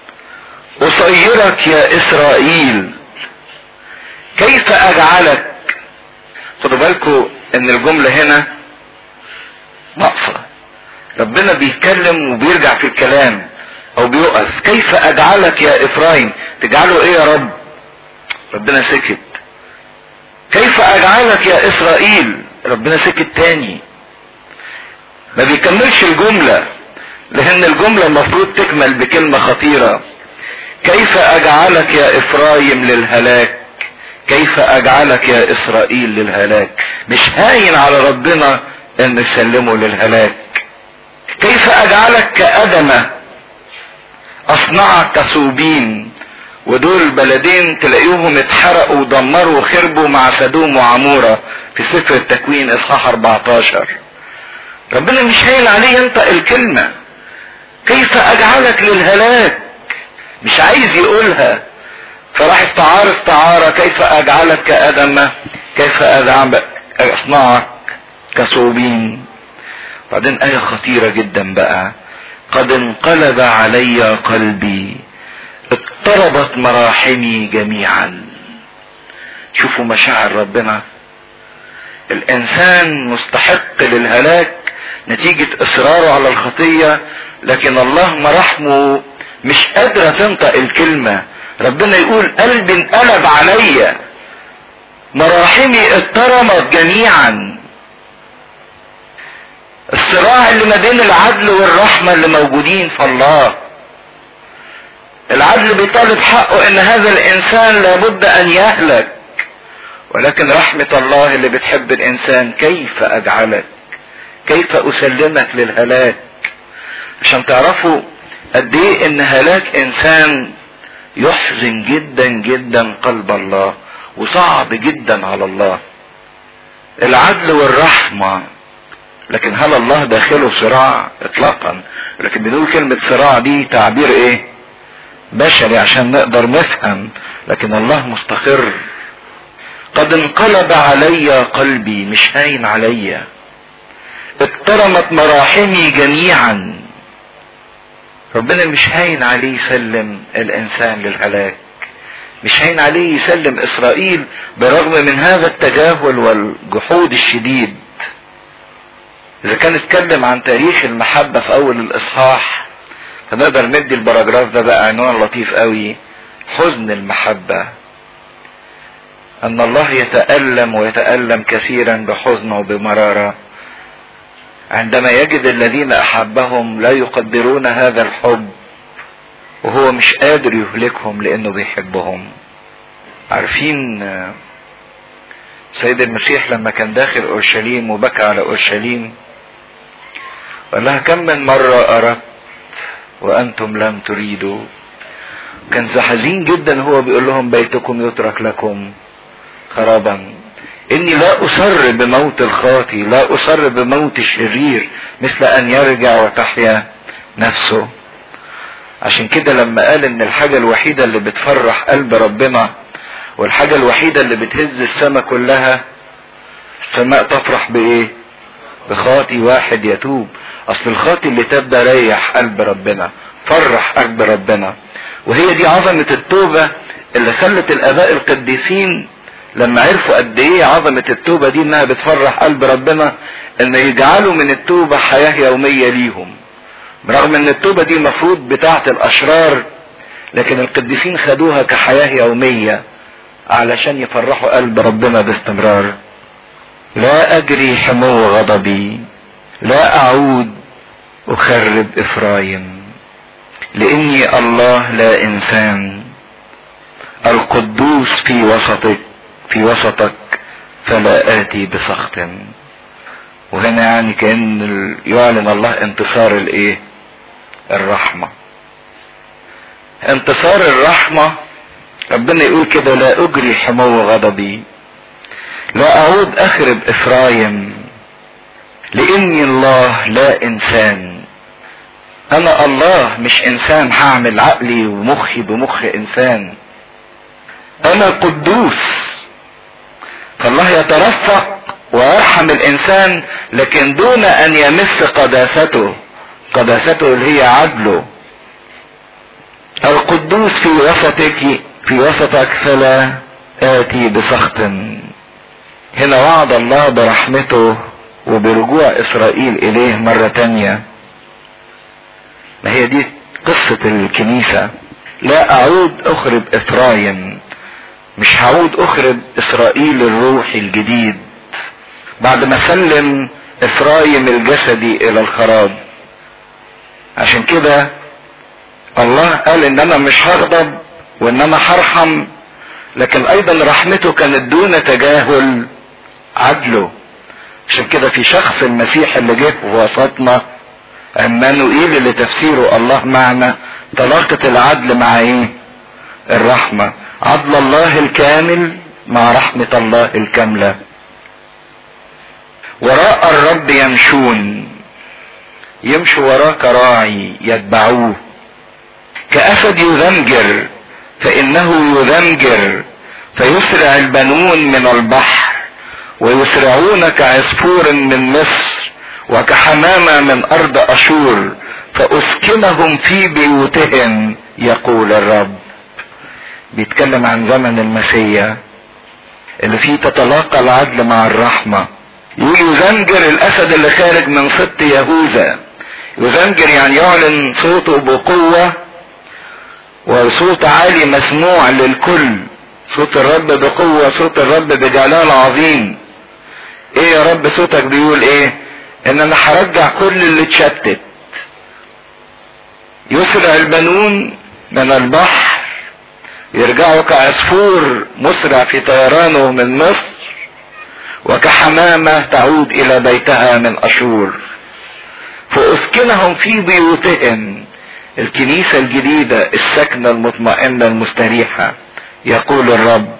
اصيرك يا اسرائيل كيف اجعلك خدوا بالكم ان الجملة هنا ناقصة ربنا بيتكلم وبيرجع في الكلام او بيقف كيف اجعلك يا افرايم تجعله ايه يا رب ربنا سكت كيف اجعلك يا اسرائيل ربنا سكت تاني ما بيكملش الجملة لان الجملة المفروض تكمل بكلمة خطيرة كيف اجعلك يا افرايم للهلاك كيف اجعلك يا اسرائيل للهلاك مش هاين على ربنا ان يسلمه للهلاك كيف اجعلك كادمه اصنعك كسوبين ودول بلدين تلاقيهم اتحرقوا ودمروا وخربوا مع سدوم وعمورة في سفر التكوين اصحاح 14 ربنا مش هايل عليه ينطق الكلمة كيف اجعلك للهلاك مش عايز يقولها فراح استعار استعارة كيف اجعلك كادمة كيف اصنعك كصوبين بعدين آية خطيرة جدا بقى قد انقلب علي قلبي اضطربت مراحمي جميعا شوفوا مشاعر ربنا الانسان مستحق للهلاك نتيجة اصراره على الخطية لكن الله مراحمه مش قادرة تنطق الكلمة ربنا يقول قلبي انقلب عليا مراحمي اضطرمت جميعا الصراع اللي ما بين العدل والرحمة اللي موجودين في الله العدل بيطالب حقه ان هذا الانسان لابد ان يهلك ولكن رحمة الله اللي بتحب الانسان كيف اجعلك كيف اسلمك للهلاك عشان تعرفوا قد ايه ان هلاك انسان يحزن جدا جدا قلب الله وصعب جدا على الله العدل والرحمة لكن هل الله داخله صراع اطلاقا لكن بنقول كلمة صراع دي تعبير ايه بشري عشان نقدر نفهم لكن الله مستقر قد انقلب علي قلبي مش هاين عليا اضطرمت مراحمي جميعا ربنا مش هاين عليه يسلم الانسان للهلاك مش هاين عليه يسلم اسرائيل برغم من هذا التجاهل والجحود الشديد اذا كان اتكلم عن تاريخ المحبة في اول الاصحاح فنقدر ندي البراجراف ده بقى عنوان لطيف قوي حزن المحبة ان الله يتألم ويتألم كثيرا بحزن وبمرارة عندما يجد الذين احبهم لا يقدرون هذا الحب وهو مش قادر يهلكهم لانه بيحبهم عارفين سيد المسيح لما كان داخل اورشليم وبكى على اورشليم قال لها كم من مرة اردت وانتم لم تريدوا كان حزين جدا هو بيقول لهم بيتكم يترك لكم خرابا اني لا اصر بموت الخاطي لا اصر بموت الشرير مثل ان يرجع وتحيا نفسه عشان كده لما قال ان الحاجة الوحيدة اللي بتفرح قلب ربنا والحاجة الوحيدة اللي بتهز السماء كلها السماء تفرح بايه بخاطي واحد يتوب اصل الخاطي اللي تاب ده ريح قلب ربنا فرح قلب ربنا وهي دي عظمة التوبة اللي خلت الاباء القديسين لما عرفوا قد ايه عظمة التوبة دي انها بتفرح قلب ربنا ان يجعلوا من التوبة حياة يومية ليهم برغم ان التوبة دي مفروض بتاعة الاشرار لكن القديسين خدوها كحياة يومية علشان يفرحوا قلب ربنا باستمرار لا اجري حمو غضبي لا اعود اخرب افرايم لاني الله لا انسان القدوس في وسطك في وسطك فلا اتي بسخط وهنا يعني كان يعلن الله انتصار الايه الرحمه انتصار الرحمه ربنا يقول كده لا اجري حمو غضبي لا اعود اخرب افرايم لاني الله لا انسان انا الله مش انسان هعمل عقلي ومخي بمخ انسان انا قدوس فالله يترفق ويرحم الانسان لكن دون ان يمس قداسته قداسته اللي هي عدله القدوس في وسطك في وسطك فلا آتي بسخط هنا وعد الله برحمته وبرجوع إسرائيل إليه مرة تانية ما هي دي قصة الكنيسة لا أعود أخرب إفرايم مش هعود أخرب إسرائيل الروحي الجديد بعد ما سلم إفرايم الجسدي إلى الخراب عشان كده الله قال ان انا مش هغضب وان انا هرحم لكن ايضا رحمته كانت دون تجاهل عدله عشان كده في شخص المسيح اللي جه في وسطنا عمانوئيل اللي تفسيره الله معنا طلاقة العدل مع ايه الرحمة عدل الله الكامل مع رحمة الله الكاملة وراء الرب يمشون يمشوا وراه كراعي يتبعوه كأسد يذمجر فإنه يذمجر فيسرع البنون من البحر ويسرعون كعصفور من مصر وكحمامة من أرض أشور فأسكنهم في بيوتهم يقول الرب بيتكلم عن زمن المسيا اللي فيه تتلاقى العدل مع الرحمة يقول يزنجر الأسد اللي خارج من سبط يهوذا يزنجر يعني يعلن صوته بقوة وصوت عالي مسموع للكل صوت الرب بقوة صوت الرب بجلال عظيم ايه يا رب صوتك بيقول ايه ان انا هرجع كل اللي اتشتت يسرع البنون من البحر يرجعوا كعصفور مسرع في طيرانه من مصر وكحمامة تعود الى بيتها من اشور فاسكنهم في بيوتهم الكنيسة الجديدة السكنة المطمئنة المستريحة يقول الرب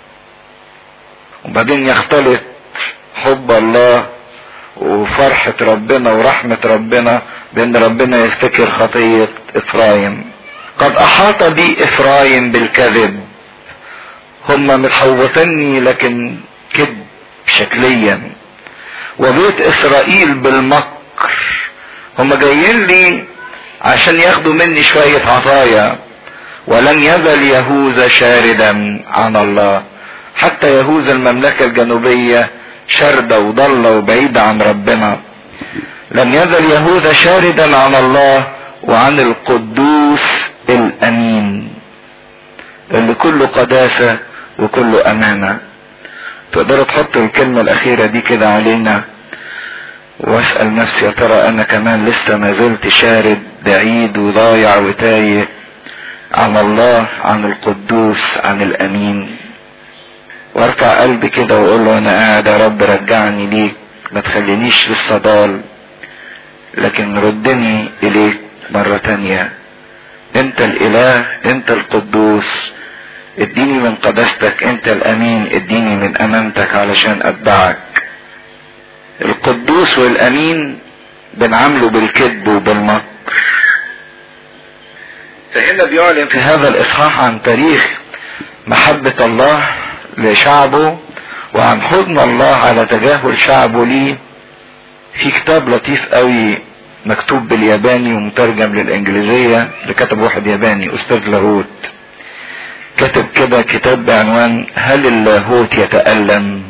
وبعدين يختلط حب الله وفرحة ربنا ورحمة ربنا بان ربنا يفتكر خطية افرايم قد احاط بي افرايم بالكذب هم متحوطني لكن كذب شكليا وبيت اسرائيل بالمكر هم جايين لي عشان ياخدوا مني شوية عطايا ولن يزل يهوذا شاردا عن الله حتى يهوذا المملكة الجنوبية شاردة وضلة وبعيدة عن ربنا لم يزل يهوذا شاردا عن الله وعن القدوس الامين اللي كله قداسة وكله امانة تقدروا تحطوا الكلمة الاخيرة دي كده علينا واسأل نفسي يا ترى انا كمان لسه ما زلت شارد بعيد وضايع وتايه عن الله عن القدوس عن الامين وارفع قلبي كده واقول له انا قاعد يا رب رجعني ليك ما تخلينيش لسه ضال لكن ردني اليك مرة تانية انت الاله انت القدوس اديني من قداستك انت الامين اديني من امانتك علشان اتبعك القدوس والامين بنعامله بالكذب وبالمكر فهنا بيعلن في هذا الاصحاح عن تاريخ محبة الله لشعبه وعن حضن الله على تجاهل شعبه ليه في كتاب لطيف قوي مكتوب بالياباني ومترجم للانجليزية اللي كتب واحد ياباني استاذ لاهوت كتب كده كتاب بعنوان هل اللاهوت يتألم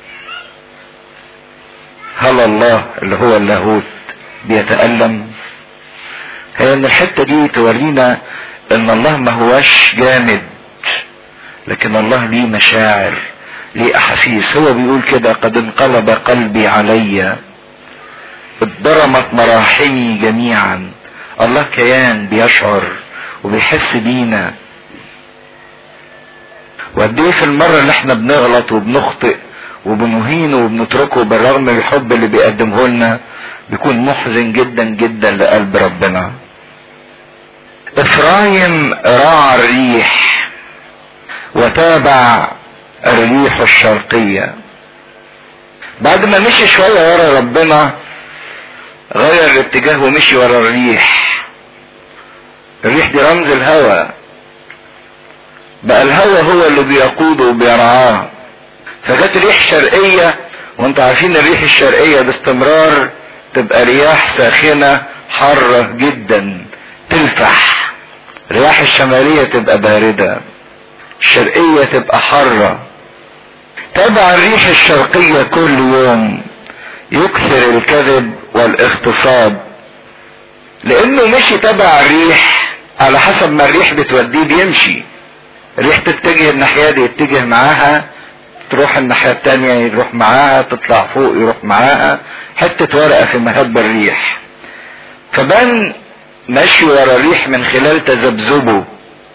هل الله اللي هو اللاهوت بيتألم هي ان الحتة دي تورينا ان الله ما هوش جامد لكن الله ليه مشاعر ليه احاسيس هو بيقول كده قد انقلب قلبي علي اتضرمت مراحمي جميعا الله كيان بيشعر وبيحس بينا وقد ايه في المره اللي احنا بنغلط وبنخطئ وبنهينه وبنتركه بالرغم من الحب اللي بيقدمه لنا بيكون محزن جدا جدا لقلب ربنا افرايم راعى الريح وتابع الريح الشرقية بعد ما مشي شوية ورا ربنا غير الاتجاه ومشي ورا الريح الريح دي رمز الهوى بقى الهوى هو اللي بيقوده وبيرعاه فجت ريح شرقية وانت عارفين الريح الشرقية باستمرار تبقى رياح ساخنة حارة جدا تلفح الرياح الشمالية تبقى باردة الشرقية تبقى حارة تبع الريح الشرقية كل يوم يكثر الكذب والاغتصاب لانه مشي تبع الريح على حسب ما الريح بتوديه بيمشي الريح تتجه الناحية دي يتجه معاها تروح الناحية التانية يروح معاها تطلع فوق يروح معاها حتة ورقة في مهب الريح فبان مشي ورا الريح من خلال تذبذبه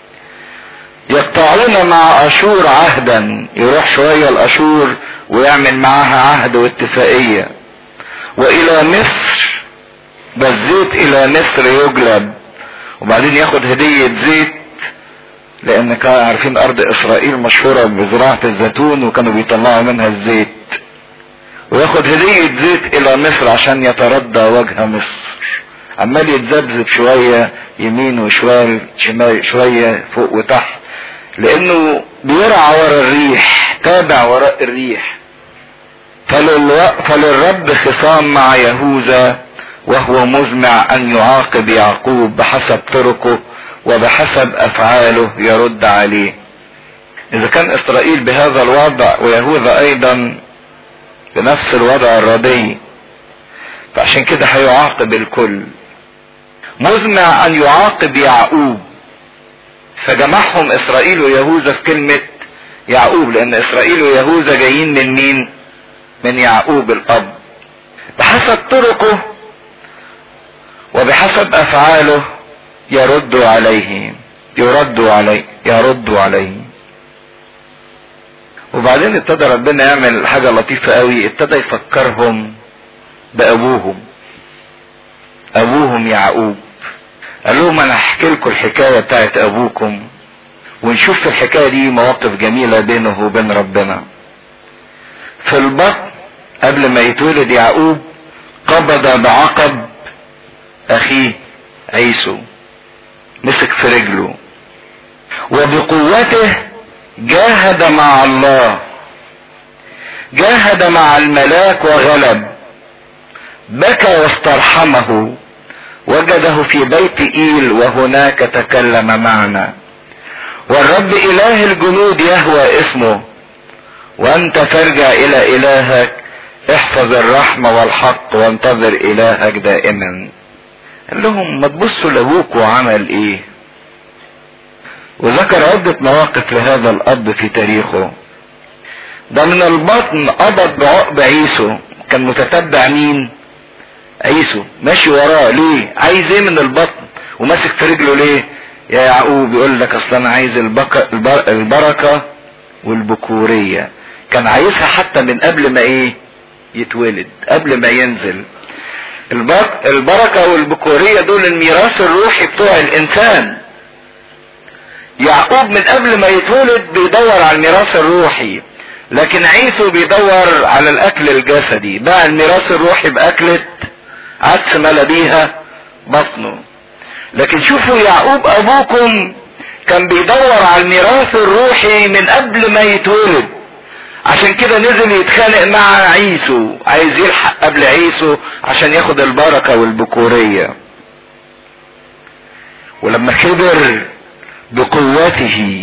يقطعون مع اشور عهدا يروح شوية الاشور ويعمل معاها عهد واتفاقية والى مصر ده الزيت الى مصر يجلب وبعدين ياخد هدية زيت لان كانوا عارفين ارض اسرائيل مشهورة بزراعة الزيتون وكانوا بيطلعوا منها الزيت وياخد هدية زيت الى مصر عشان يتردى وجه مصر عمال يتذبذب شوية يمين وشوية شمال شوية فوق وتحت لانه بيرعى ورا الريح تابع وراء الريح فللرب خصام مع يهوذا وهو مزمع ان يعاقب يعقوب بحسب طرقه وبحسب افعاله يرد عليه اذا كان اسرائيل بهذا الوضع ويهوذا ايضا بنفس الوضع الردي فعشان كده هيعاقب الكل مزمع ان يعاقب يعقوب فجمعهم اسرائيل ويهوذا في كلمة يعقوب لان اسرائيل ويهوذا جايين من مين من يعقوب الاب بحسب طرقه وبحسب افعاله يرد عليه يرد عليه يرد عليه وبعدين ابتدى ربنا يعمل حاجة لطيفة قوي ابتدى يفكرهم بابوهم ابوهم يعقوب قال لهم انا هحكي لكم الحكاية بتاعت ابوكم ونشوف في الحكاية دي مواقف جميلة بينه وبين ربنا في البطن قبل ما يتولد يعقوب قبض بعقب اخيه عيسو مسك في رجله وبقوته جاهد مع الله جاهد مع الملاك وغلب بكى واسترحمه وجده في بيت ايل وهناك تكلم معنا والرب اله الجنود يهوى اسمه وانت ترجع الى الهك احفظ الرحمة والحق وانتظر الهك دائما قال لهم ما تبصوا لابوك وعمل ايه وذكر عدة مواقف لهذا الاب في تاريخه ده من البطن قبض بعقب عيسو كان متتبع مين عيسو ماشي وراه ليه عايز ايه من البطن وماسك في رجله ليه يا يعقوب يقول لك اصل انا عايز البك... البركة والبكورية كان عايزها حتى من قبل ما ايه يتولد قبل ما ينزل البركة والبكورية دول الميراث الروحي بتوع الانسان يعقوب من قبل ما يتولد بيدور على الميراث الروحي لكن عيسو بيدور على الاكل الجسدي باع الميراث الروحي باكلة عدس ملا بيها بطنه لكن شوفوا يعقوب ابوكم كان بيدور على الميراث الروحي من قبل ما يتولد عشان كده نزل يتخانق مع عيسو عايز يلحق قبل عيسو عشان ياخد البركة والبكورية ولما كبر بقوته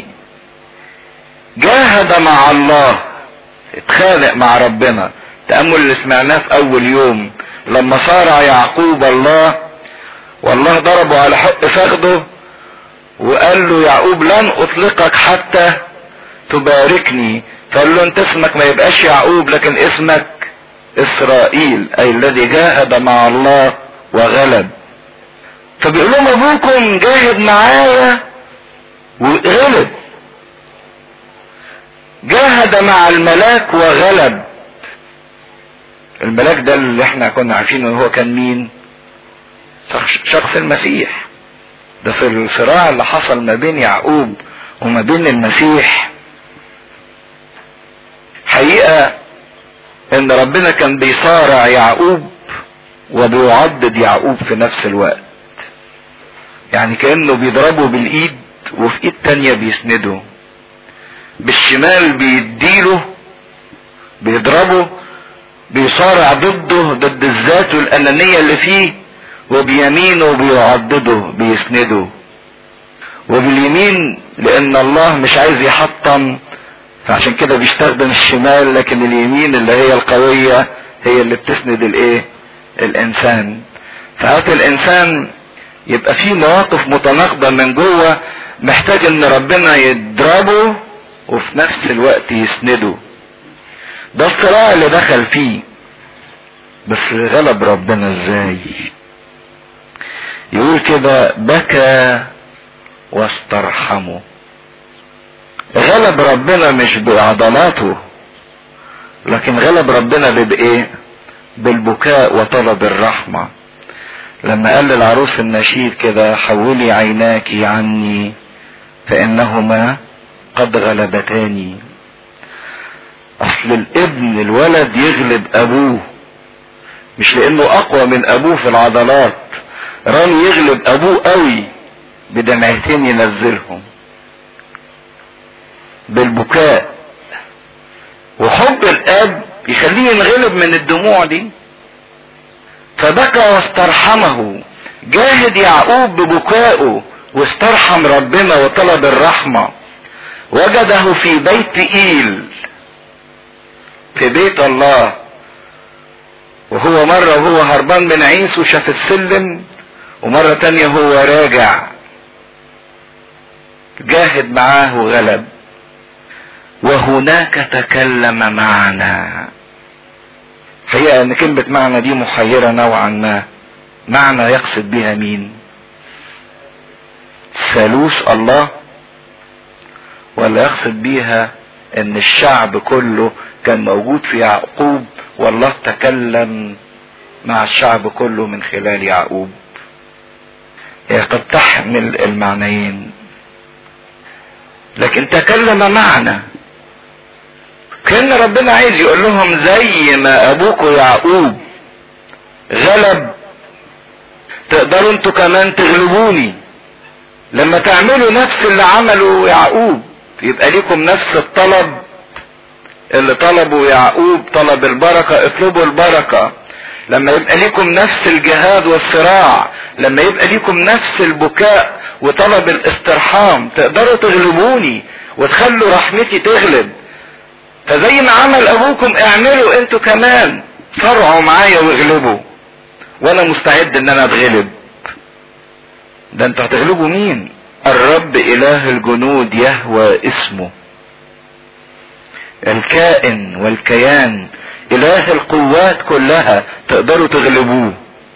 جاهد مع الله اتخانق مع ربنا تأمل اللي سمعناه في اول يوم لما صارع يعقوب الله والله ضربه على حق فخده وقال له يعقوب لن اطلقك حتى تباركني فقال له انت اسمك ما يبقاش يعقوب لكن اسمك اسرائيل اي الذي جاهد مع الله وغلب فبيقول لهم ابوكم جاهد معايا وغلب جاهد مع الملاك وغلب الملاك ده اللي احنا كنا عارفين ان هو كان مين شخص المسيح ده في الصراع اللي حصل ما بين يعقوب وما بين المسيح حقيقة ان ربنا كان بيصارع يعقوب وبيعضد يعقوب في نفس الوقت يعني كأنه بيضربه بالايد وفي ايد تانية بيسنده بالشمال بيديله بيضربه بيصارع ضده ضد الذات والأنانية اللي فيه وبيمينه بيعضده بيسنده وباليمين لأن الله مش عايز يحطم فعشان كده بيستخدم الشمال لكن اليمين اللي هي القوية هي اللي بتسند الايه الانسان ساعات الانسان يبقى فيه مواقف متناقضة من جوه محتاج ان ربنا يضربه وفي نفس الوقت يسنده ده الصراع اللي دخل فيه بس غلب ربنا ازاي يقول كده بكى واسترحمه غلب ربنا مش بعضلاته لكن غلب ربنا بايه بالبكاء وطلب الرحمة لما قال للعروس النشيد كده حولي عيناك عني فانهما قد غلبتاني اصل الابن الولد يغلب ابوه مش لانه اقوى من ابوه في العضلات رامي يغلب ابوه قوي بدمعتين ينزلهم بالبكاء وحب الاب يخليه ينغلب من الدموع دي فبكى واسترحمه جاهد يعقوب ببكائه واسترحم ربنا وطلب الرحمة وجده في بيت ايل في بيت الله وهو مرة وهو هربان من عيسو شاف السلم ومرة تانية هو راجع جاهد معاه وغلب وهناك تكلم معنا حقيقة ان كلمة معنى دي محيرة نوعا ما معنى يقصد بها مين ثالوث الله ولا يقصد بيها ان الشعب كله كان موجود في يعقوب والله تكلم مع الشعب كله من خلال يعقوب هي قد تحمل المعنيين لكن تكلم معنا كان ربنا عايز يقول لهم زي ما ابوكوا يعقوب غلب تقدروا انتوا كمان تغلبوني لما تعملوا نفس اللي عمله يعقوب يبقى ليكم نفس الطلب اللي طلبوا يعقوب طلب البركة اطلبوا البركة لما يبقى ليكم نفس الجهاد والصراع لما يبقى ليكم نفس البكاء وطلب الاسترحام تقدروا تغلبوني وتخلوا رحمتي تغلب فزي ما عمل ابوكم اعملوا انتوا كمان صرعوا معايا واغلبوا وانا مستعد ان انا اتغلب ده انتوا هتغلبوا مين الرب اله الجنود يهوى اسمه الكائن والكيان اله القوات كلها تقدروا تغلبوه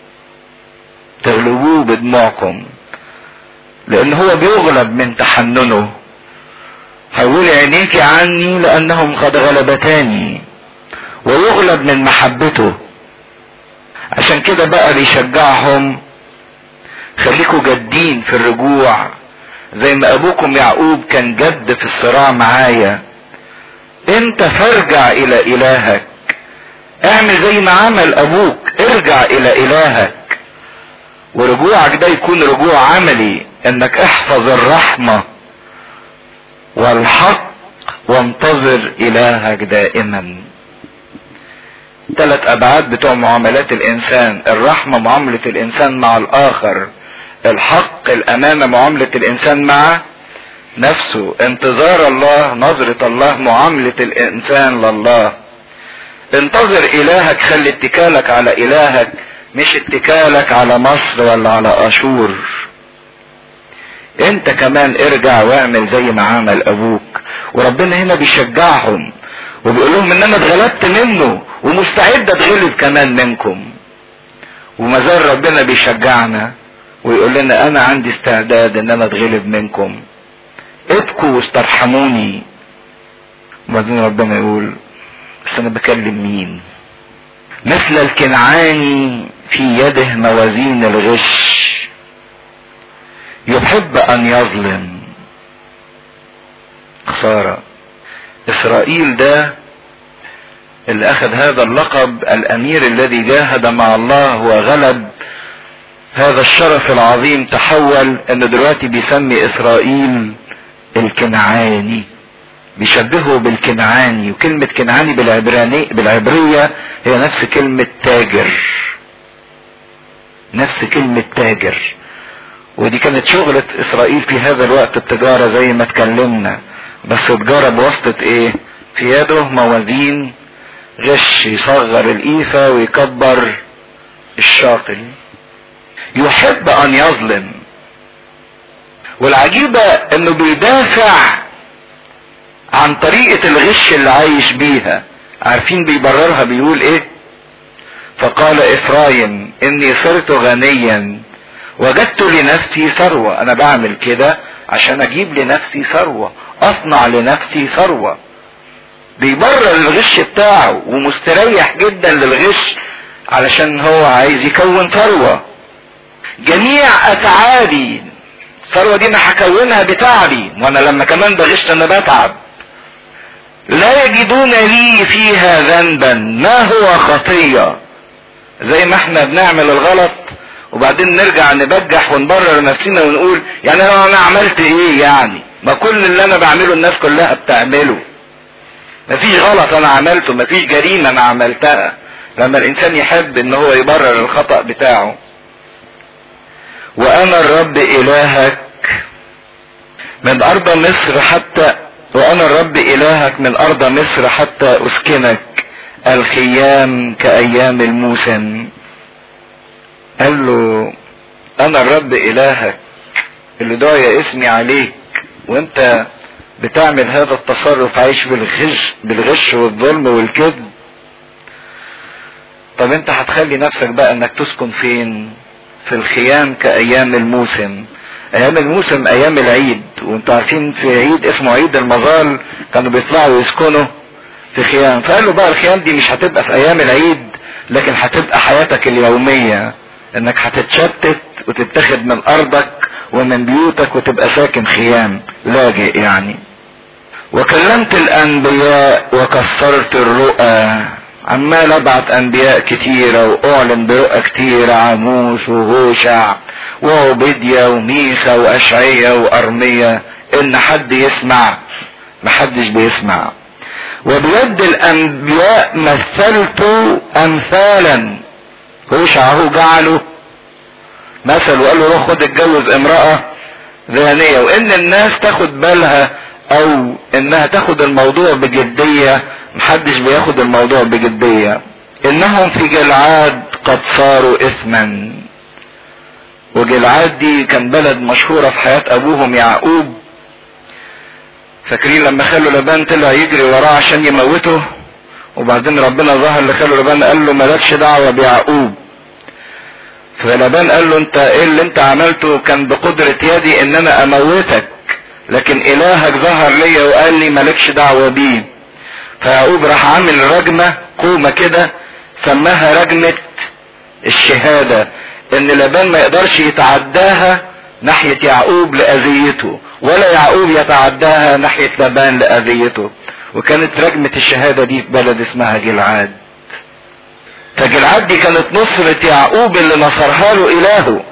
تغلبوه بدموعكم لان هو بيغلب من تحننه حولي عينيك عني لانهم قد غلبتاني ويغلب من محبته عشان كده بقى بيشجعهم خليكوا جادين في الرجوع زي ما ابوكم يعقوب كان جد في الصراع معايا انت فارجع الى الهك اعمل زي ما عمل ابوك ارجع الى الهك ورجوعك ده يكون رجوع عملي انك احفظ الرحمة والحق وانتظر الهك دائما ثلاث ابعاد بتوع معاملات الانسان الرحمة معاملة الانسان مع الاخر الحق الامانة معاملة الانسان مع نفسه انتظار الله نظرة الله معاملة الانسان لله انتظر الهك خلي اتكالك على الهك مش اتكالك على مصر ولا على اشور انت كمان ارجع واعمل زي ما عمل ابوك وربنا هنا بيشجعهم وبيقول لهم ان انا اتغلبت منه ومستعد اتغلب كمان منكم وما زال ربنا بيشجعنا ويقول لنا انا عندي استعداد ان انا اتغلب منكم ابكوا واسترحموني وبعدين ربنا يقول بس انا بكلم مين مثل الكنعاني في يده موازين الغش يحب ان يظلم خسارة اسرائيل ده اللي اخذ هذا اللقب الامير الذي جاهد مع الله وغلب هذا الشرف العظيم تحول انه دلوقتي بيسمي اسرائيل الكنعاني بيشبهه بالكنعاني وكلمة كنعاني بالعبراني بالعبرية هي نفس كلمة تاجر نفس كلمة تاجر ودي كانت شغلة اسرائيل في هذا الوقت التجارة زي ما اتكلمنا بس تجارة بواسطة ايه في يده موازين غش يصغر الإيفة ويكبر الشاطل يحب أن يظلم والعجيبة انه بيدافع عن طريقة الغش اللي عايش بيها عارفين بيبررها بيقول ايه فقال افرايم اني صرت غنيا وجدت لنفسي ثروة انا بعمل كده عشان اجيب لنفسي ثروة اصنع لنفسي ثروة بيبرر الغش بتاعه ومستريح جدا للغش علشان هو عايز يكون ثروة جميع افعالي الثروة دي انا هكونها بتعبي وانا لما كمان بغش انا بتعب لا يجدون لي فيها ذنبا ما هو خطية زي ما احنا بنعمل الغلط وبعدين نرجع نبجح ونبرر نفسنا ونقول يعني انا انا عملت ايه يعني ما كل اللي انا بعمله الناس كلها بتعمله مفيش غلط انا عملته مفيش جريمة انا عملتها لما الانسان يحب ان هو يبرر الخطأ بتاعه وانا الرب الهك من ارض مصر حتى وانا الرب الهك من ارض مصر حتى اسكنك الخيام كايام الموسم قال له انا الرب الهك اللي دعي اسمي عليك وانت بتعمل هذا التصرف عايش بالغش بالغش والظلم والكذب طب انت هتخلي نفسك بقى انك تسكن فين في الخيام كايام الموسم ايام الموسم ايام العيد وانتوا عارفين في عيد اسمه عيد المظال كانوا بيطلعوا يسكنوا في خيام فقال له بقى الخيام دي مش هتبقى في ايام العيد لكن هتبقى حياتك اليومية انك هتتشتت وتتخذ من ارضك ومن بيوتك وتبقى ساكن خيام لاجئ يعني وكلمت الانبياء وكسرت الرؤى عمال ابعت انبياء كتيرة واعلن برؤى كتيرة عموس وهوشع وعبيديا وميخا واشعية وارمية ان حد يسمع محدش بيسمع وبيد الانبياء مثلت امثالا هوشع هو جعله مثل وقال له روح خد اتجوز امرأة ذهنية وان الناس تاخد بالها او انها تاخد الموضوع بجدية محدش بياخد الموضوع بجدية انهم في جلعاد قد صاروا اثما وجلعاد دي كان بلد مشهورة في حياة ابوهم يعقوب فاكرين لما خلوا لبان طلع يجري وراه عشان يموته وبعدين ربنا ظهر لخلوا لبان قال له مالكش دعوة بيعقوب فلبان قال له انت ايه اللي انت عملته كان بقدرة يدي ان انا اموتك لكن الهك ظهر ليا وقال لي مالكش دعوة بيه فيعقوب راح عامل رجمة قومة كده سماها رجمة الشهادة ان لبان ما يقدرش يتعداها ناحية يعقوب لأذيته ولا يعقوب يتعداها ناحية لبان لأذيته وكانت رجمة الشهادة دي في بلد اسمها جلعاد فجلعاد دي كانت نصرة يعقوب اللي نصرها له إلهه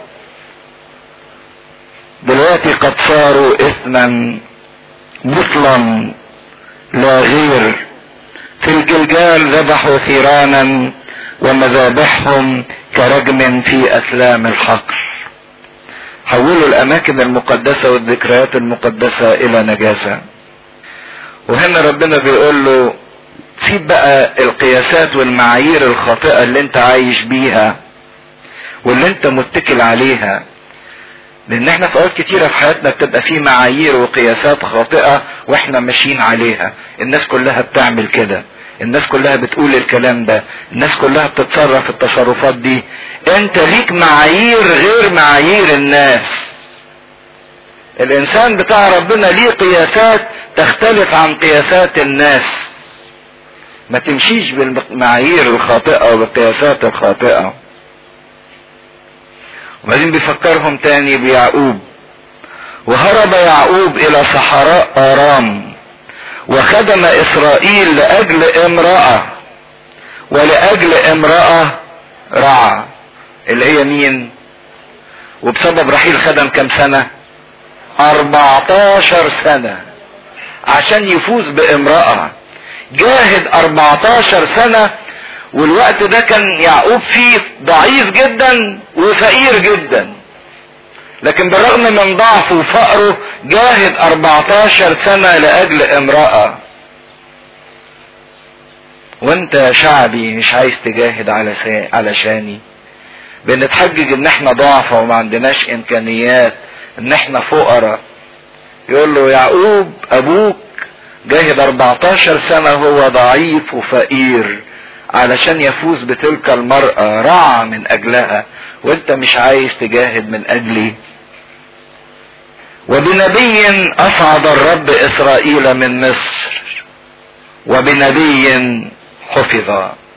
دلوقتي قد صاروا اثما بطلا لا غير في الجلجال ذبحوا ثيرانا ومذابحهم كرجم في اسلام الحقل حولوا الاماكن المقدسة والذكريات المقدسة الى نجاسة وهنا ربنا بيقول له سيب بقى القياسات والمعايير الخاطئة اللي انت عايش بيها واللي انت متكل عليها لان احنا في اوقات كتيرة في حياتنا بتبقى في معايير وقياسات خاطئة واحنا ماشيين عليها الناس كلها بتعمل كده الناس كلها بتقول الكلام ده الناس كلها بتتصرف التصرفات دي انت ليك معايير غير معايير الناس الانسان بتاع ربنا ليه قياسات تختلف عن قياسات الناس ما تمشيش بالمعايير الخاطئة وبالقياسات الخاطئة وبعدين بيفكرهم تاني بيعقوب وهرب يعقوب الى صحراء ارام وخدم اسرائيل لاجل امرأة ولاجل امرأة رعى اللي هي مين وبسبب رحيل خدم كم سنة 14 سنة عشان يفوز بامرأة جاهد 14 سنة والوقت ده كان يعقوب فيه ضعيف جدا وفقير جدا لكن بالرغم من ضعفه وفقره جاهد 14 سنة لأجل امرأة وانت يا شعبي مش عايز تجاهد على علشاني بنتحجج ان احنا ضعفة وما عندناش امكانيات ان احنا فقراء يقول له يعقوب ابوك جاهد 14 سنة هو ضعيف وفقير علشان يفوز بتلك المرأة رعى من اجلها وانت مش عايز تجاهد من اجلي وبنبي اصعد الرب اسرائيل من مصر وبنبي حفظ